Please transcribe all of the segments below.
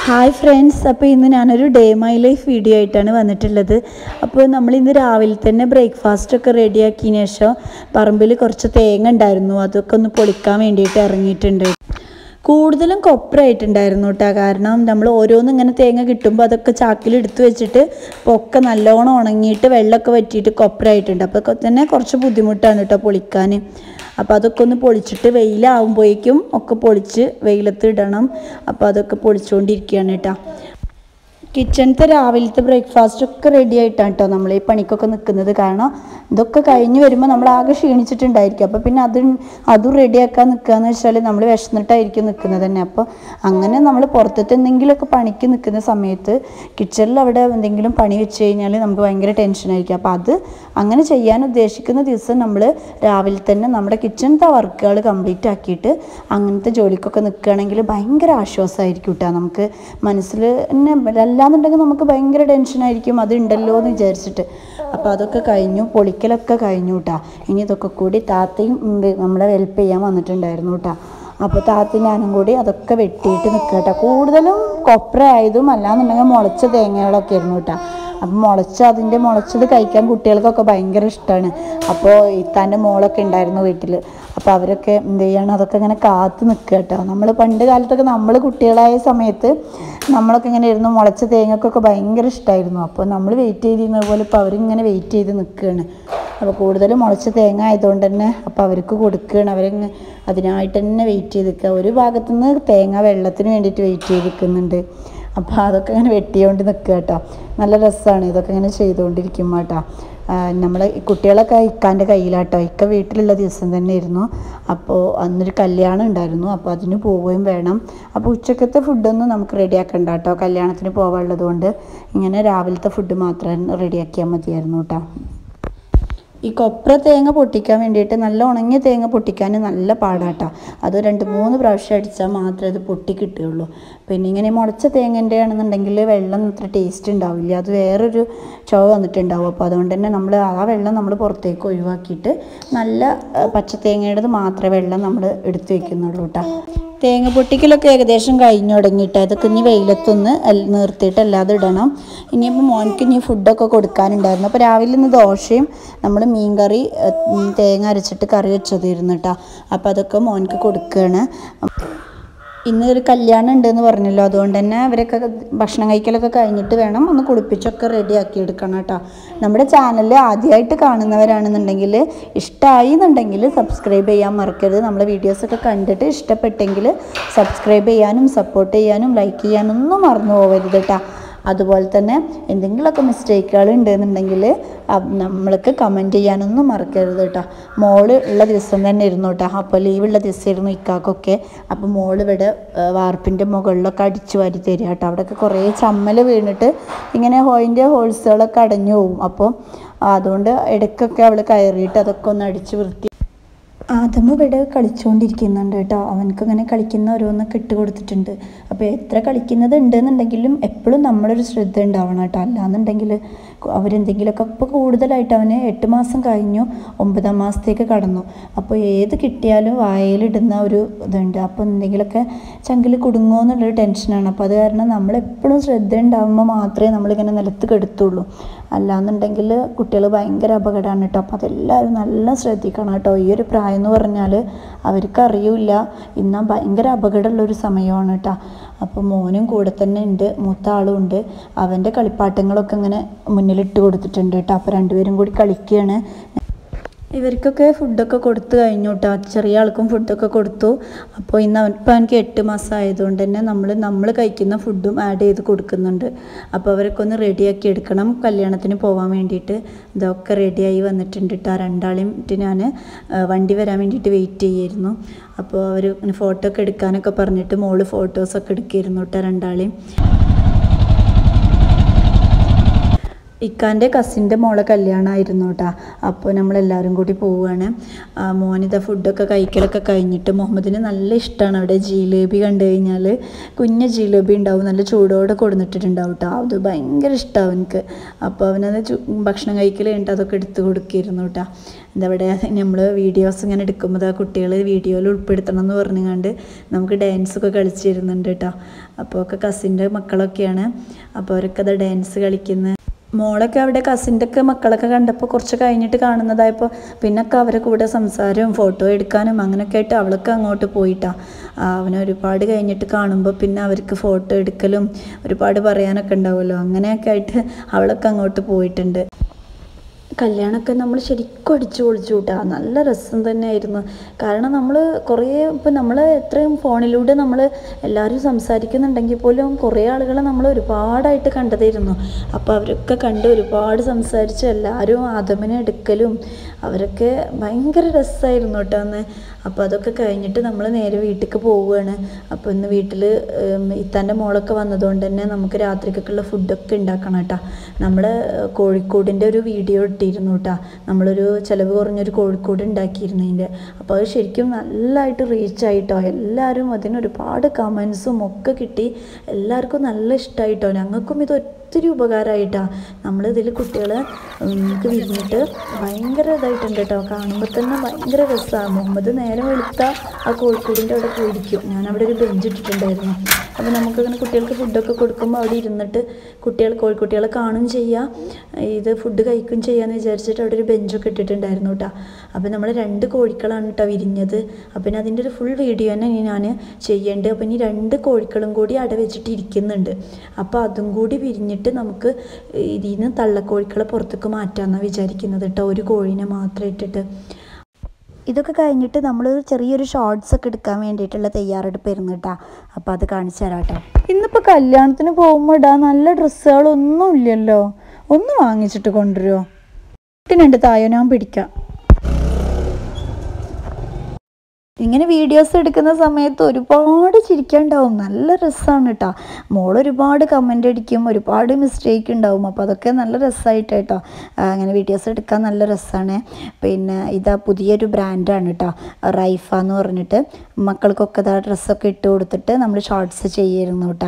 hi friends അപ്പോൾ ഇന്ന് ഞാനൊരു ഡേ മൈ ലൈഫ് വീഡിയോ ആയിട്ടാണ് വന്നിട്ടുള്ളത് അപ്പോൾ നമ്മൾ ഇന്ന് രാവിലെ തന്നെ ബ്രേക്ക്ഫാസ്റ്റ് ഒക്കെ റെഡിയാക്കിയതിന് ശേഷം പറമ്പിൽ കുറച്ച് തേങ്ങ ഉണ്ടായിരുന്നു അതൊക്കെ ഒന്ന് പൊളിക്കാൻ വേണ്ടിയിട്ട് ഇറങ്ങിയിട്ടുണ്ട് കൂടുതലും കൊപ്രയായിട്ടുണ്ടായിരുന്നു കേട്ടോ കാരണം നമ്മൾ ഓരോന്നും ഇങ്ങനെ തേങ്ങ കിട്ടുമ്പോൾ അതൊക്കെ ചാക്കിൽ എടുത്തു വെച്ചിട്ട് ഒക്കെ നല്ലോണം ഉണങ്ങിയിട്ട് വെള്ളമൊക്കെ വറ്റിയിട്ട് കൊപ്രയായിട്ടുണ്ട് അപ്പോൾ തന്നെ കുറച്ച് ബുദ്ധിമുട്ടാണ് കേട്ടോ പൊളിക്കാൻ അപ്പോൾ അതൊക്കെ ഒന്ന് പൊളിച്ചിട്ട് വെയിലാവുമ്പോഴേക്കും ഒക്കെ പൊളിച്ച് വെയിലത്ത് ഇടണം അപ്പോൾ അതൊക്കെ പൊളിച്ചുകൊണ്ടിരിക്കുകയാണ് കേട്ടോ കിച്ചണത്തെ രാവിലത്തെ ബ്രേക്ക്ഫാസ്റ്റ് ഒക്കെ റെഡി ആയിട്ടാണ് കേട്ടോ നമ്മൾ ഈ പണിക്കൊക്കെ നിൽക്കുന്നത് കാരണം ഇതൊക്കെ കഴിഞ്ഞ് വരുമ്പോൾ നമ്മൾ ആകെ ക്ഷീണിച്ചിട്ടുണ്ടായിരിക്കും അപ്പോൾ പിന്നെ അത് അതും റെഡിയാക്കാൻ നിൽക്കുകയെന്ന് വെച്ചാൽ നമ്മൾ വിശന്നിട്ടായിരിക്കും നിൽക്കുന്നത് തന്നെ അപ്പോൾ അങ്ങനെ നമ്മൾ പുറത്തത്തെ എന്തെങ്കിലുമൊക്കെ പണിക്ക് നിൽക്കുന്ന സമയത്ത് കിച്ചണിൽ അവിടെ എന്തെങ്കിലും പണി വെച്ച് കഴിഞ്ഞാൽ നമുക്ക് ഭയങ്കര ടെൻഷനായിരിക്കും അപ്പോൾ അത് അങ്ങനെ ചെയ്യാൻ ഉദ്ദേശിക്കുന്ന ദിവസം നമ്മൾ രാവിലെ തന്നെ നമ്മുടെ കിച്ചണത്തെ വർക്കുകൾ കംപ്ലീറ്റ് ആക്കിയിട്ട് അങ്ങനത്തെ ജോലിക്കൊക്കെ നിൽക്കുകയാണെങ്കിൽ ഭയങ്കര ആശ്വാസമായിരിക്കും കേട്ടോ നമുക്ക് മനസ്സിൽ തന്നെ അല്ലാന്നുണ്ടെങ്കിൽ നമുക്ക് ഭയങ്കര ടെൻഷനായിരിക്കും അത് ഉണ്ടല്ലോ എന്ന് വിചാരിച്ചിട്ട് അപ്പോൾ അതൊക്കെ കഴിഞ്ഞു പൊളിക്കലൊക്കെ കഴിഞ്ഞു കേട്ടോ ഇനി ഇതൊക്കെ കൂടി താത്തയും ഉണ്ട് നമ്മളെ ഹെൽപ്പ് ചെയ്യാൻ വന്നിട്ടുണ്ടായിരുന്നു കേട്ടോ അപ്പോൾ താത്തയും ഞാനും കൂടി അതൊക്കെ വെട്ടിയിട്ട് നിൽക്കുക കേട്ടോ കൂടുതലും കൊപ്ര ആയതും അല്ലാന്നുണ്ടെങ്കിൽ മുളച്ച തേങ്ങകളൊക്കെ ആയിരുന്നു കേട്ടോ അപ്പം മുളച്ച അതിൻ്റെ മുളച്ചത് കഴിക്കാൻ കുട്ടികൾക്കൊക്കെ ഭയങ്കര ഇഷ്ടമാണ് അപ്പോൾ ഇത്താൻ്റെ മോളൊക്കെ ഉണ്ടായിരുന്നു വീട്ടിൽ അപ്പോൾ അവരൊക്കെ എന്ത് ചെയ്യണം അതൊക്കെ ഇങ്ങനെ കാത്ത് നിൽക്കുക കേട്ടോ നമ്മൾ പണ്ട് കാലത്തൊക്കെ നമ്മൾ കുട്ടികളായ സമയത്ത് നമ്മളൊക്കെ ഇങ്ങനെ ഇരുന്ന് മുളച്ച തേങ്ങക്കൊക്കെ ഭയങ്കര ഇഷ്ടമായിരുന്നു അപ്പോൾ നമ്മൾ വെയിറ്റ് ചെയ്തിരുന്നത് പോലെ ഇപ്പോൾ അവരിങ്ങനെ വെയിറ്റ് ചെയ്ത് നിൽക്കുകയാണ് അപ്പോൾ കൂടുതൽ മുളച്ച തേങ്ങ ആയതുകൊണ്ട് തന്നെ അപ്പോൾ അവർക്ക് കൊടുക്കുകയാണ് അവരിങ്ങനെ അതിനായിട്ട് തന്നെ വെയിറ്റ് ചെയ്ത് നിൽക്കുക ഒരു ഭാഗത്തുനിന്ന് തേങ്ങ വെള്ളത്തിന് വേണ്ടിയിട്ട് വെയിറ്റ് ചെയ്ത് നിൽക്കുന്നുണ്ട് അപ്പോൾ അതൊക്കെ ഇങ്ങനെ വെട്ടിയോണ്ട് നിൽക്കുക കേട്ടോ നല്ല രസമാണ് ഇതൊക്കെ ഇങ്ങനെ ചെയ്തുകൊണ്ടിരിക്കുമ്പോൾ കേട്ടോ നമ്മൾ കുട്ടികളൊക്കെ ഇക്കാൻ്റെ കയ്യിലാട്ടോ ഇക്ക വീട്ടിലുള്ള ദിവസം തന്നെ ആയിരുന്നു അപ്പോൾ അന്നൊരു കല്യാണം ഉണ്ടായിരുന്നു അപ്പോൾ അതിന് പോവുകയും വേണം അപ്പോൾ ഉച്ചക്കത്തെ ഫുഡൊന്നും നമുക്ക് റെഡിയാക്കണ്ട കേട്ടോ കല്യാണത്തിന് പോകാനുള്ളത് കൊണ്ട് ഇങ്ങനെ രാവിലത്തെ ഫുഡ് മാത്രം റെഡിയാക്കിയാൽ മതിയായിരുന്നു കേട്ടോ ഈ കൊപ്ര തേങ്ങ പൊട്ടിക്കാൻ വേണ്ടിയിട്ട് നല്ല ഉണങ്ങിയ തേങ്ങ പൊട്ടിക്കാൻ നല്ല പാടാട്ടാ അത് രണ്ട് മൂന്ന് പ്രാവശ്യം അടിച്ചാൽ മാത്രമേ അത് പൊട്ടി കിട്ടുകയുള്ളൂ പിന്നെ ഇങ്ങനെ മുളച്ച തേങ്ങൻ്റെ ആണെന്നുണ്ടെങ്കിൽ വെള്ളം അത്ര ടേസ്റ്റ് ഉണ്ടാവില്ല അത് വേറൊരു ചുവ വന്നിട്ടുണ്ടാവും അപ്പോൾ അതുകൊണ്ട് തന്നെ നമ്മൾ ആ വെള്ളം നമ്മൾ പുറത്തേക്ക് ഒഴിവാക്കിയിട്ട് നല്ല പച്ച തേങ്ങയുടേത് മാത്രമേ വെള്ളം നമ്മൾ എടുത്ത് വെക്കുന്നുള്ളൂ കേട്ടോ തേങ്ങ പൊട്ടിക്കലൊക്കെ ഏകദേശം കഴിഞ്ഞു തുടങ്ങിയിട്ട് അതൊക്കെ ഇനി വെയിലത്തൊന്ന് നിർത്തിയിട്ട് അല്ലാതെ ഇടണം ഇനിയിപ്പോൾ മോനിക്ക് ഇനി ഫുഡൊക്കെ കൊടുക്കാനുണ്ടായിരുന്നു അപ്പോൾ രാവിലെ ഇന്ന് ദോശയും നമ്മൾ മീൻകറി തേങ്ങ അരച്ചിട്ട് കറി വെച്ചതായിരുന്നു കേട്ടോ അപ്പോൾ അതൊക്കെ മോനിക്ക് കൊടുക്കുകയാണ് ഇന്ന് ഒരു കല്യാണം ഉണ്ടെന്ന് പറഞ്ഞല്ലോ അതുകൊണ്ട് തന്നെ അവരൊക്കെ ഭക്ഷണം കഴിക്കലൊക്കെ കഴിഞ്ഞിട്ട് വേണം ഒന്ന് കുളിപ്പിച്ചൊക്കെ റെഡി ആക്കി എടുക്കണം കേട്ടോ നമ്മുടെ ചാനൽ ആദ്യമായിട്ട് കാണുന്നവരാണെന്നുണ്ടെങ്കിൽ ഇഷ്ടമായി എന്നുണ്ടെങ്കിൽ സബ്സ്ക്രൈബ് ചെയ്യാൻ മറക്കരുത് നമ്മളെ വീഡിയോസൊക്കെ കണ്ടിട്ട് ഇഷ്ടപ്പെട്ടെങ്കിൽ സബ്സ്ക്രൈബ് ചെയ്യാനും സപ്പോർട്ട് ചെയ്യാനും ലൈക്ക് ചെയ്യാനും ഒന്നും മറന്നു പോകരുത് കേട്ടോ അതുപോലെ തന്നെ എന്തെങ്കിലുമൊക്കെ മിസ്റ്റേക്കുകൾ ഉണ്ടെന്നുണ്ടെങ്കിൽ നമ്മൾക്ക് കമൻറ്റ് ചെയ്യാനൊന്നും മറക്കരുത് കേട്ടോ മോള് ഉള്ള ദിവസം തന്നെ ഇരുന്നു കേട്ടോ അപ്പോൾ ലീവുള്ള ദിവസമായിരുന്നു ഇക്കാക്കൊക്കെ അപ്പോൾ മോള് ഇവിടെ വാർപ്പിൻ്റെ മുകളിലൊക്കെ അടിച്ചു വാരി തരിക കേട്ടോ അവിടെയൊക്കെ കുറേ ചമ്മൽ വീണിട്ട് ഇങ്ങനെ ഹോയിൻ്റെ ഹോൾസുകളൊക്കെ അടഞ്ഞു പോകും അപ്പോൾ അതുകൊണ്ട് ഇടയ്ക്കൊക്കെ അവൾ കയറിയിട്ട് അതൊക്കെ ഒന്ന് അടിച്ച് വൃത്തി ആദം ഇവിടെ കളിച്ചുകൊണ്ടിരിക്കുന്നുണ്ട് കേട്ടോ അവനക്ക് ഇങ്ങനെ കളിക്കുന്ന ഓരോന്നൊക്കെ ഇട്ട് കൊടുത്തിട്ടുണ്ട് അപ്പോൾ എത്ര കളിക്കുന്നത് ഉണ്ടെന്നുണ്ടെങ്കിലും എപ്പോഴും നമ്മളൊരു ശ്രദ്ധ ഉണ്ടാവണം കേട്ടോ അല്ലാന്നുണ്ടെങ്കിൽ അവരെന്തെങ്കിലുമൊക്കെ ഇപ്പോൾ കൂടുതലായിട്ട് അവന് എട്ട് മാസം കഴിഞ്ഞു ഒമ്പതാം മാസത്തേക്ക് കടന്നു അപ്പോൾ ഏത് കിട്ടിയാലും വായയിലിടുന്ന ഒരു ഇതുണ്ട് അപ്പോൾ എന്തെങ്കിലുമൊക്കെ ചങ്കിൽ കുടുങ്ങുമോ എന്നുള്ളൊരു ടെൻഷനാണ് അപ്പോൾ അത് കാരണം നമ്മളെപ്പോഴും ശ്രദ്ധ ഉണ്ടാകുമ്പോൾ മാത്രമേ നമ്മളിങ്ങനെ നിലത്ത് കെടുത്തുള്ളൂ അല്ലാന്നുണ്ടെങ്കിൽ കുട്ടികൾ ഭയങ്കര അപകടമാണ് കേട്ടോ അപ്പോൾ അതെല്ലാവരും നല്ല ശ്രദ്ധിക്കണം കേട്ടോ ഈ ഒരു പ്രായം എന്ന് പറഞ്ഞാൽ അവർക്ക് അറിയില്ല ഇന്നാ ഭയങ്കര അപകടമുള്ള ഒരു സമയമാണ് കേട്ടോ അപ്പോൾ മോനും കൂടെ തന്നെ ഉണ്ട് മൂത്ത ആളും ഉണ്ട് അവൻ്റെ കളിപ്പാട്ടങ്ങളൊക്കെ ഇങ്ങനെ മുന്നിലിട്ട് കൊടുത്തിട്ടുണ്ട് കേട്ടോ അപ്പോൾ രണ്ടുപേരും കൂടി കളിക്കുകയാണ് ഇവർക്കൊക്കെ ഫുഡൊക്കെ കൊടുത്തു കഴിഞ്ഞു കേട്ടോ ചെറിയ ആൾക്കും ഫുഡൊക്കെ കൊടുത്തു അപ്പോൾ ഇന്ന് അവൻ ഇപ്പോൾ എനിക്ക് എട്ട് മാസം ആയതുകൊണ്ട് തന്നെ നമ്മൾ നമ്മൾ കഴിക്കുന്ന ഫുഡും ആഡ് ചെയ്ത് കൊടുക്കുന്നുണ്ട് അപ്പോൾ അവരൊക്കെ ഒന്ന് റെഡിയാക്കി എടുക്കണം കല്യാണത്തിന് പോകാൻ വേണ്ടിയിട്ട് ഇതൊക്കെ റെഡിയായി വന്നിട്ടുണ്ട് കേട്ടോ രണ്ടാളെയും ഞാൻ വണ്ടി വരാൻ വേണ്ടിയിട്ട് വെയിറ്റ് ചെയ്യായിരുന്നു അപ്പോൾ അവർ ഫോട്ടോ ഒക്കെ എടുക്കാനൊക്കെ പറഞ്ഞിട്ട് മോള് ഫോട്ടോസൊക്കെ എടുക്കായിരുന്നു കേട്ടോ രണ്ടാളെയും ഇക്കാൻ്റെ കസിൻ്റെ മോളെ കല്യാണമായിരുന്നു കേട്ടോ അപ്പോൾ നമ്മളെല്ലാവരും കൂടി പോവുകയാണ് ആ, മോനിത ഫുഡൊക്കെ കഴിക്കലൊക്കെ കഴിഞ്ഞിട്ട് മുഹമ്മദിന് നല്ല ഇഷ്ടമാണ് അവിടെ ജിലേബി കണ്ടു കഴിഞ്ഞാൽ കുഞ്ഞ ജിലേബി ഉണ്ടാവും നല്ല ചൂടോടെ കൊടുന്നിട്ടുണ്ടാവും കേട്ടോ അത് ഭയങ്കര ഇഷ്ടമാണ് അവനക്ക് അപ്പോൾ അവനത് ചു- ഭക്ഷണം കഴിക്കൽ കഴിഞ്ഞിട്ട് അതൊക്കെ എടുത്ത് കൊടുക്കിയിരുന്നു കേട്ടോ എന്താ പറയുക നമ്മൾ വീഡിയോസ് ഇങ്ങനെ എടുക്കുമ്പോൾ ആ കുട്ടികൾ വീഡിയോയിൽ ഉൾപ്പെടുത്തണം എന്ന് പറഞ്ഞുകൊണ്ട് നമുക്ക് ഡാൻസൊക്കെ കളിച്ചിരുന്നുണ്ട് കേട്ടോ അപ്പോൾ ഒക്കെ കസിൻ്റെ മക്കളൊക്കെയാണ് അപ്പോൾ അവരൊക്കെ അത് ഡാൻസ് കളിക്കുന്ന മോളൊക്കെ അവിടെ കസിൻ്റെ ഒക്കെ മക്കളൊക്കെ കണ്ടപ്പോൾ കുറച്ച് കഴിഞ്ഞിട്ട് കാണുന്നതായപ്പോൾ പിന്നൊക്കെ അവരെ കൂടെ സംസാരവും ഫോട്ടോ എടുക്കാനും അങ്ങനെയൊക്കെ ആയിട്ട് അവളൊക്കെ അങ്ങോട്ട് പോയിട്ടാ ആ, അവനെ ഒരുപാട് കഴിഞ്ഞിട്ട് കാണുമ്പോൾ പിന്നെ അവർക്ക് ഫോട്ടോ എടുക്കലും ഒരുപാട് പറയാനൊക്കെ ഉണ്ടാവുമല്ലോ അങ്ങനെയൊക്കെ ആയിട്ട് അവളൊക്കെ അങ്ങോട്ട് പോയിട്ടുണ്ട് കല്യാണമൊക്കെ നമ്മൾ ശരിക്കും അടിച്ചു പൊളിച്ചു കൂട്ടാ നല്ല രസം തന്നെയായിരുന്നു കാരണം നമ്മൾ കുറേ ഇപ്പം നമ്മൾ എത്രയും ഫോണിലൂടെ നമ്മൾ എല്ലാവരും സംസാരിക്കുന്നുണ്ടെങ്കിൽ പോലും കുറേ ആളുകളെ നമ്മൾ ഒരുപാടായിട്ട് കണ്ടതായിരുന്നു അപ്പോൾ അവരൊക്കെ കണ്ട് ഒരുപാട് സംസാരിച്ച് എല്ലാവരും ആദമിനെ എടുക്കലും അവരൊക്കെ ഭയങ്കര രസമായിരുന്നു കേട്ടോ അന്ന് അപ്പോൾ അതൊക്കെ കഴിഞ്ഞിട്ട് നമ്മൾ നേരെ വീട്ടിലേക്ക് പോവുകയാണ് അപ്പോൾ ഇന്ന് വീട്ടിൽ ഇത്താൻ്റെ മോളൊക്കെ വന്നതുകൊണ്ട് തന്നെ നമുക്ക് രാത്രിക്കൊക്കെയുള്ള ഫുഡൊക്കെ ഉണ്ടാക്കണം കേട്ടോ നമ്മൾ കോഴിക്കോടിൻ്റെ ഒരു വീഡിയോ ഇട്ടിരുന്നു കേട്ടോ നമ്മളൊരു ചിലവ് കുറഞ്ഞൊരു കോഴിക്കോട് ഉണ്ടാക്കിയിരുന്നു അതിൻ്റെ അപ്പോൾ അത് ശരിക്കും നല്ലതായിട്ട് റീച്ച് ആയിട്ടോ എല്ലാവരും അതിന് ഒരുപാട് കമൻസും ഒക്കെ കിട്ടി എല്ലാവർക്കും നല്ല ഇഷ്ടമായിട്ടോ ഞങ്ങൾക്കും ഇത് ഒത്തിരി ഉപകാരമായിട്ടാണ് നമ്മളിതിൽ കുട്ടികൾ നമുക്ക് വിരിഞ്ഞിട്ട് ഭയങ്കര ഇതായിട്ടുണ്ട് കേട്ടോ കാണുമ്പോൾ തന്നെ ഭയങ്കര രസമാണ് മുഹമ്മദ് നേരെ വെളുത്ത ആ കോഴിക്കോടിൻ്റെ അവിടെ പോയിരിക്കും ഞാൻ അവിടെ ഒരു ബെഞ്ച് ഇട്ടിട്ടുണ്ടായിരുന്നു അപ്പോൾ നമുക്കങ്ങനെ കുട്ടികൾക്ക് ഫുഡൊക്കെ കൊടുക്കുമ്പോൾ അവിടെ ഇരുന്നിട്ട് കുട്ടികൾ കോഴിക്കുട്ടികളെ കാണും ചെയ്യാം ഇത് ഫുഡ് കഴിക്കും ചെയ്യാമെന്ന് വിചാരിച്ചിട്ട് അവിടെ ഒരു ബെഞ്ചൊക്കെ ഇട്ടിട്ടുണ്ടായിരുന്നു കേട്ടോ അപ്പോൾ നമ്മൾ രണ്ട് കോഴിക്കളാണ് കേട്ടോ വിരിഞ്ഞത് അപ്പോൾ ഇനി അതിൻ്റെ ഒരു ഫുൾ വീഡിയോ തന്നെ ഇനി ഞാൻ ചെയ്യേണ്ടത് അപ്പോൾ ഇനി രണ്ട് കോഴിക്കളും കൂടി അട വെച്ചിട്ട് ഇരിക്കുന്നുണ്ട് അപ്പോൾ അതും കൂടി വിരിഞ്ഞിട്ട് നമുക്ക് ഇതിൽ നിന്ന് തള്ളക്കോഴിക്കളെ പുറത്തേക്ക് മാറ്റാമെന്നാണ് വിചാരിക്കുന്നത് കേട്ടോ ഒരു കോഴീനെ മാത്രം ഇട്ടിട്ട് ഇതൊക്കെ കഴിഞ്ഞിട്ട് നമ്മൾ ചെറിയൊരു ഷോർട്സ് ഒക്കെ എടുക്കാൻ വേണ്ടിയിട്ടുള്ള തയ്യാറെടുപ്പായിരുന്നു കേട്ടോ അപ്പോൾ അത് കാണിച്ചു തരാം കേട്ടോ ഇന്നിപ്പോൾ കല്യാണത്തിന് പോകുമ്പോൾ ഇടാൻ നല്ല ഡ്രസ്സുകളൊന്നും ഇല്ലല്ലോ ഒന്ന് വാങ്ങിച്ചിട്ട് കൊണ്ടുവരുമോ ഇതിനുണ്ട് തായോ ഞാൻ പിടിക്കാം ഇങ്ങനെ വീഡിയോസ് എടുക്കുന്ന സമയത്ത് ഒരുപാട് ചിരിക്കാണ്ടാവും നല്ല രസമാണ് കേട്ടോ മോൾ ഒരുപാട് കമൻ്റ് അടിക്കും ഒരുപാട് മിസ്റ്റേക്ക് ഉണ്ടാവും അപ്പോൾ അതൊക്കെ നല്ല രസമായിട്ട് കേട്ടോ ആ, അങ്ങനെ വീഡിയോസ് എടുക്കാൻ നല്ല രസമാണ് പിന്നെ ഇതാ പുതിയൊരു ബ്രാൻഡാണ് കേട്ടോ റൈഫ എന്ന് പറഞ്ഞിട്ട് മക്കൾക്കൊക്കെ ഇതാ ഡ്രസ്സൊക്കെ ഇട്ട് കൊടുത്തിട്ട് നമ്മൾ ഷോർട്സ് ചെയ്യായിരുന്നു കേട്ടോ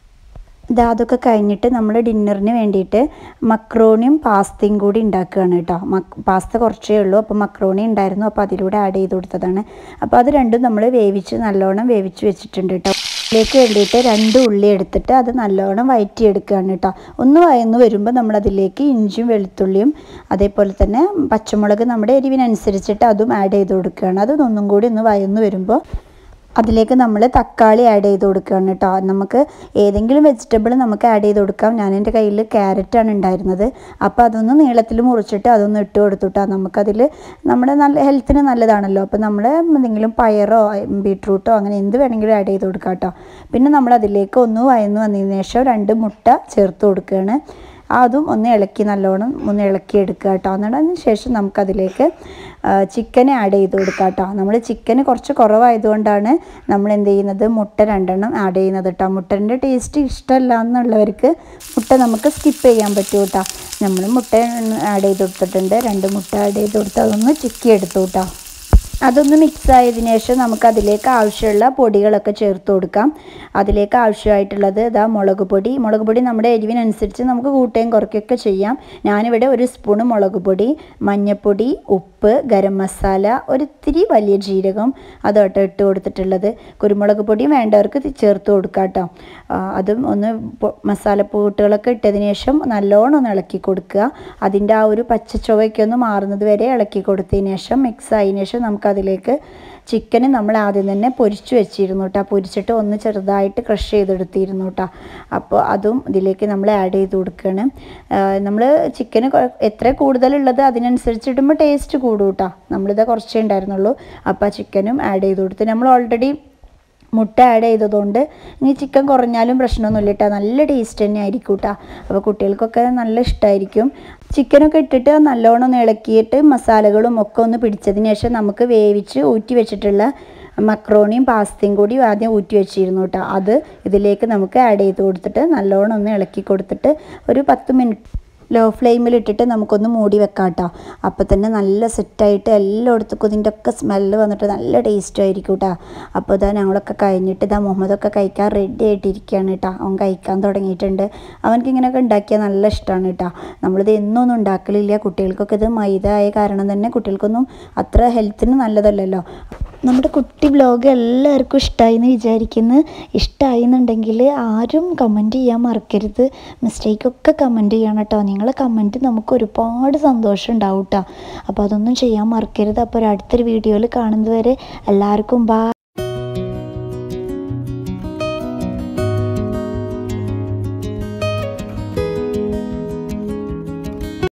ഇതാ അതൊക്കെ കഴിഞ്ഞിട്ട് നമ്മൾ ഡിന്നറിന് വേണ്ടിയിട്ട് മക്രോണിയും പാസ്തയും കൂടി ഉണ്ടാക്കുകയാണ് കേട്ടോ മക് പാസ്ത കുറച്ചേ ഉള്ളൂ അപ്പോൾ മക്രോണി ഉണ്ടായിരുന്നു അപ്പോൾ അതിലൂടെ ആഡ് ചെയ്ത് കൊടുത്തതാണ് അപ്പോൾ അത് രണ്ടും നമ്മൾ വേവിച്ച് നല്ലോണം വേവിച്ച് വെച്ചിട്ടുണ്ട് കേട്ടോ അതിലേക്ക് വേണ്ടിയിട്ട് രണ്ട് ഉള്ളി എടുത്തിട്ട് അത് നല്ലോണം വയറ്റിയെടുക്കുകയാണ് കേട്ടോ ഒന്ന് വയന്ന് വരുമ്പോൾ നമ്മൾ അതിലേക്ക് ഇഞ്ചിയും വെളുത്തുള്ളിയും അതേപോലെ തന്നെ പച്ചമുളക് നമ്മുടെ എരിവിനനുസരിച്ചിട്ട് അതും ആഡ് ചെയ്ത് കൊടുക്കുകയാണ് അത് ഒന്നും കൂടി ഒന്ന് വയന്ന് വരുമ്പോൾ അതിലേക്ക് നമ്മൾ തക്കാളി ആഡ് ചെയ്ത് കൊടുക്കുകയാണ് കേട്ടോ നമുക്ക് ഏതെങ്കിലും വെജിറ്റബിൾ നമുക്ക് ആഡ് ചെയ്ത് കൊടുക്കാം ഞാൻ എൻ്റെ കയ്യിൽ ക്യാരറ്റാണ് ഉണ്ടായിരുന്നത് അപ്പോൾ അതൊന്ന് നീളത്തിൽ മുറിച്ചിട്ട് അതൊന്ന് ഇട്ട് കൊടുത്തു കേട്ടോ നമുക്കതിൽ നമ്മുടെ നല്ല ഹെൽത്തിന് നല്ലതാണല്ലോ അപ്പോൾ നമ്മൾ എന്തെങ്കിലും പയറോ ബീട്രൂട്ടോ അങ്ങനെ എന്ത് വേണമെങ്കിലും ആഡ് ചെയ്ത് കൊടുക്കാം കേട്ടോ പിന്നെ നമ്മൾ അതിലേക്ക് ഒന്ന് വയന്ന് വന്നതിന് ശേഷം രണ്ട് മുട്ട ചേർത്ത് കൊടുക്കുകയാണ് അതും ഒന്ന് ഇളക്കി നല്ലോണം ഒന്ന് ഇളക്കി എടുക്കുക കേട്ടോ എന്നിട്ടതിന് ശേഷം നമുക്കതിലേക്ക് ചിക്കൻ ആഡ് ചെയ്ത് കൊടുക്കാം കേട്ടോ നമ്മൾ ചിക്കന് കുറച്ച് കുറവായതുകൊണ്ടാണ് നമ്മൾ എന്ത് ചെയ്യുന്നത് മുട്ട രണ്ടെണ്ണം ആഡ് ചെയ്യുന്നത് കേട്ടോ മുട്ടൻ്റെ ടേസ്റ്റ് ഇഷ്ടമല്ല എന്നുള്ളവർക്ക് മുട്ട നമുക്ക് സ്കിപ്പ് ചെയ്യാൻ പറ്റും കേട്ടോ നമ്മൾ മുട്ട ആഡ് ചെയ്ത് കൊടുത്തിട്ടുണ്ട് രണ്ട് മുട്ട ആഡ് ചെയ്ത് കൊടുത്ത് അതൊന്ന് ചിക്കി എടുത്തു കേട്ടോ അതൊന്ന് മിക്സ് ആയതിനു ശേഷം നമുക്ക് അതിലേക്ക് ആവശ്യമുള്ള പൊടികളൊക്കെ ചേർത്ത് കൊടുക്കാം അതിലേക്ക് ആവശ്യമായിട്ടുള്ളത് ഇതാ മുളക് പൊടി മുളക് പൊടി നമ്മുടെ എരിവിനനുസരിച്ച് നമുക്ക് കൂട്ടുകയും കുറയ്ക്കുകയൊക്കെ ചെയ്യാം ഞാനിവിടെ ഒരു സ്പൂണ് മുളക് പൊടി മഞ്ഞൾപ്പൊടി ഉപ്പ് ഗരം മസാല ഒരിത്തിരി വലിയ ജീരകം അതോട്ടോ ഇട്ട് കൊടുത്തിട്ടുള്ളത് കുരുമുളക് പൊടിയും വേണ്ടവർക്ക് ഇത് ചേർത്ത് കൊടുക്കാം കേട്ടോ ആ, അതും ഒന്ന് പൊ- മസാലപ്പൂട്ടുകളൊക്കെ ഇട്ടതിന് ശേഷം നല്ലോണം ഒന്ന് ഇളക്കി കൊടുക്കുക അതിൻ്റെ ആ ഒരു പച്ച ചുവയ്ക്ക് ഒന്ന് മാറുന്നത് വരെ ഇളക്കി കൊടുത്തതിന് ശേഷം മിക്സ് ആയതിനു ശേഷം നമുക്കതിലേക്ക് ചിക്കന് നമ്മൾ ആദ്യം തന്നെ പൊരിച്ചു വെച്ചിരുന്നു കേട്ടോ പൊരിച്ചിട്ട് ഒന്ന് ചെറുതായിട്ട് ക്രഷ് ചെയ്തെടുത്തിരുന്നു കേട്ടോ അപ്പോൾ അതും ഇതിലേക്ക് നമ്മൾ ആഡ് ചെയ്ത് കൊടുക്കുകയാണ് നമ്മൾ ചിക്കന് എത്ര കൂടുതലുള്ളത് അതിനനുസരിച്ച് ഇടുമ്പോൾ ടേസ്റ്റ് കൂടും കേട്ടോ നമ്മളിത് കുറച്ചേ ഉണ്ടായിരുന്നുള്ളൂ അപ്പോൾ ആ ചിക്കനും ആഡ് ചെയ്ത് കൊടുത്ത് നമ്മൾ ഓൾറെഡി മുട്ട ആഡ് ചെയ്തതുകൊണ്ട് ഇനി ചിക്കൻ കുറഞ്ഞാലും പ്രശ്നമൊന്നുമില്ല കേട്ടോ നല്ല ടേസ്റ്റ് തന്നെ ആയിരിക്കും കേട്ടോ അപ്പോൾ കുട്ടികൾക്കൊക്കെ നല്ല ഇഷ്ടമായിരിക്കും ചിക്കനൊക്കെ ഇട്ടിട്ട് നല്ലോണം ഒന്ന് ഇളക്കിയിട്ട് മസാലകളും ഒക്കെ ഒന്ന് പിടിച്ചതിന് ശേഷം നമുക്ക് വേവിച്ച് ഊറ്റി വെച്ചിട്ടുള്ള മക്രോണിയും പാസ്തയും കൂടി ആദ്യം ഊറ്റി വെച്ചിരുന്നു കേട്ടോ അത് ഇതിലേക്ക് നമുക്ക് ആഡ് ചെയ്ത് കൊടുത്തിട്ട് നല്ലോണം ഒന്ന് ഇളക്കി കൊടുത്തിട്ട് ഒരു പത്ത് മിനിറ്റ് ലോ ഫ്ലെയിമിലിട്ടിട്ട് നമുക്കൊന്ന് മൂടി വെക്കാം കേട്ടോ അപ്പോൾ തന്നെ നല്ല സെറ്റായിട്ട് എല്ലായിടത്തേക്കും ഇതിൻ്റെ ഒക്കെ സ്മെല്ല് വന്നിട്ട് നല്ല ടേസ്റ്റ് ആയിരിക്കും കേട്ടോ അപ്പോൾ ഇതാ ഞങ്ങളൊക്കെ കഴിഞ്ഞിട്ട് ഇതാ മുഹമ്മദൊക്കെ കഴിക്കാൻ റെഡി ആയിട്ടിരിക്കുകയാണ് കേട്ടോ അവൻ കഴിക്കാൻ തുടങ്ങിയിട്ടുണ്ട് അവനക്ക് ഇങ്ങനെയൊക്കെ ഉണ്ടാക്കിയാൽ നല്ല ഇഷ്ടമാണ് കേട്ടോ നമ്മളിത് എന്നൊന്നും ഉണ്ടാക്കലില്ല കുട്ടികൾക്കൊക്കെ ഇത് മൈദ ആയ കാരണം തന്നെ കുട്ടികൾക്കൊന്നും അത്ര ഹെൽത്തിന് നല്ലതല്ലല്ലോ നമ്മുടെ കുട്ടി ബ്ലോഗ് എല്ലാവർക്കും ഇഷ്ടമായി എന്ന് വിചാരിക്കുന്നു ഇഷ്ടമായി എന്നുണ്ടെങ്കിൽ ആരും കമൻറ്റ് ചെയ്യാൻ മറക്കരുത് മിസ്റ്റേക്കൊക്കെ കമൻറ്റ് ചെയ്യണം കേട്ടോ നിങ്ങളെ കമൻറ്റ് നമുക്ക് ഒരുപാട് സന്തോഷം ഉണ്ടാവും കേട്ടോ അപ്പോൾ അതൊന്നും ചെയ്യാൻ മറക്കരുത് അപ്പോൾ ഒരു അടുത്തൊരു വീഡിയോയിൽ കാണുന്നത് വരെ എല്ലാവർക്കും ബാ